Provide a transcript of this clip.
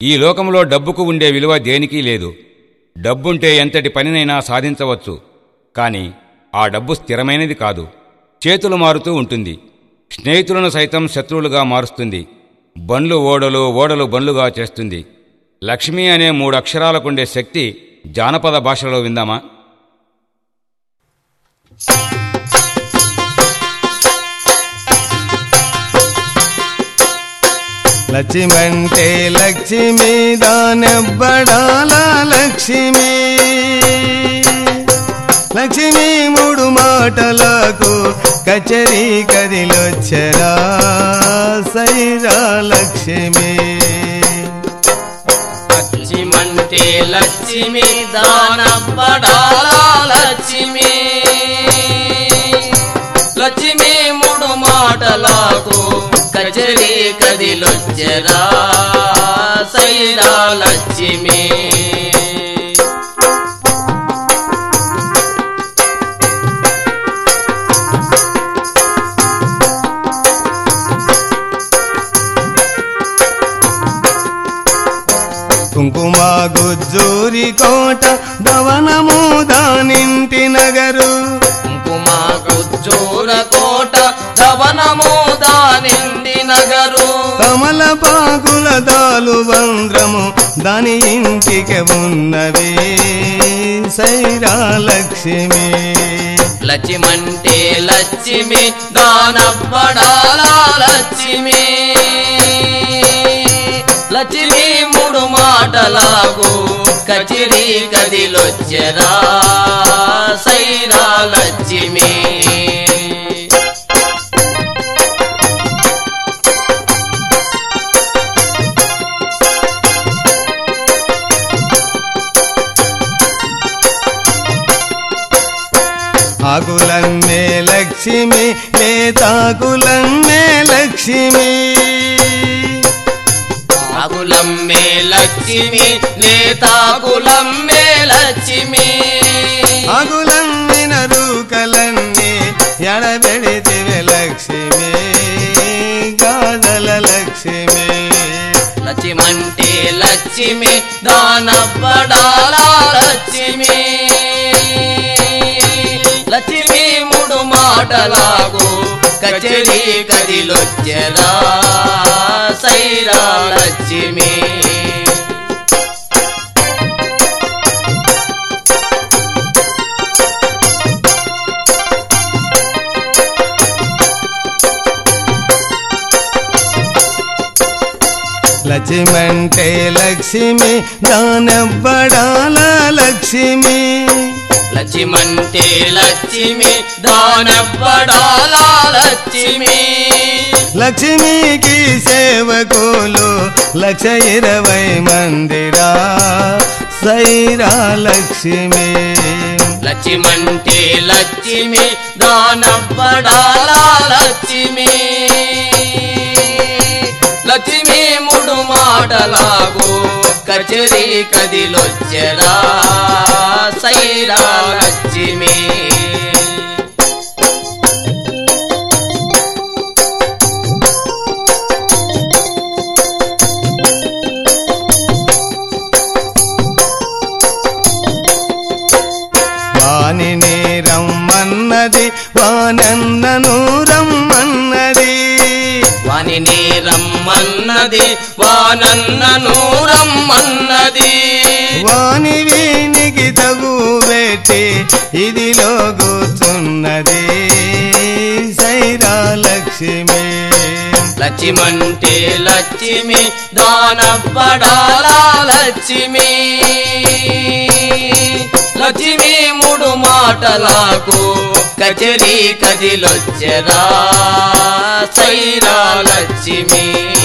ఈ లోకంలో డబ్బుకు ఉండే విలువ దేనికి లేదు డబ్బుంటే ఎంతటి పనినైనా సాధించవచ్చు కానీ ఆ డబ్బు స్థిరమైనది కాదు చేతులు మారుతూ ఉంటుంది స్నేహితులను సైతం శత్రువులుగా మారుస్తుంది బండ్లు ఓడలు ఓడలు బండ్లుగా చేస్తుంది లక్ష్మి అనే మూడు అక్షరాలకుండే శక్తి జానపద భాషలో విందామా లక్ష్మంటే లక్ష్మి దానెవ్వడాల లక్ష్మి లక్ష్మి మూడు మాటలకు కచరీ కదిలొచ్చరా సైరా లక్ష్మి లక్ష్మిమంటే లక్ష్మి దానపడాల లక్ష్మి లక్ష్మి మూడు మాటలకు కచరీ కదిలొచ్చరా సైరా లక్ష్మి కుంకుమ గుజ్జూరి కోట భవనము దానింటి నగరు కుంకుమ కుచ్చూర కోట ధవనము దానిండి నగరు కమల పాకుల దాలు బంద్రము దాని ఇంటికి ఉన్నవి సైరా లక్ష్మి లక్ష్మంటే లక్ష్మి దానపడాల లక్ష్మి లక్ష్మి మూడు మాటలాగు కచిరి కదిలొచ్చరా సైరా లక్ష్మి ఆకులమ్మే లక్ష్మి లేతాకులమ్మే లక్ష్మి ఆకులమ్మే లక్ష్మి నేతాకులమ్మే లక్ష్మి ఆకులమ్మిన రూకలన్నీ ఎడబెడితివి లక్ష్మి గాదల లక్ష్మి లక్ష్మంటే లక్ష్మి దానపడాల లక్ష్మి లక్ష్మి మూడు మాటలాగు కచరీ కదిలొచ్చరా సైరా లక్ష్మి లక్ష్మంటే లక్ష్మి దానవ్వడాల లక్ష్మి లక్ష్మంటే లక్ష్మి దానపడాల లక్ష్మి లక్ష్మికి సేవకులు లక్ష ఇరవై మందిరా సైరా లక్ష్మి లక్ష్మంటే లక్ష్మి దానపడాల లక్ష్మి లక్ష్మి మూడు మాటలాగు కచరీ కదిలొచ్చరా సైరా లక్ష్మి వాణిని రమ్మన్నది వానన్నను రమ్మన్నది వానిని రమ్మన్నది వానన్నను రమ్మన్నది వాణి వీనికి తగు పెట్టి ఇదిలో కూర్చున్నది సైరా లక్ష్మి లక్ష్మంటే లక్ష్మి దానపడాల లక్ష్మి లక్ష్మి మూడు మాటలకు కచరీ కదిలొచ్చరా సైరా లక్ష్మి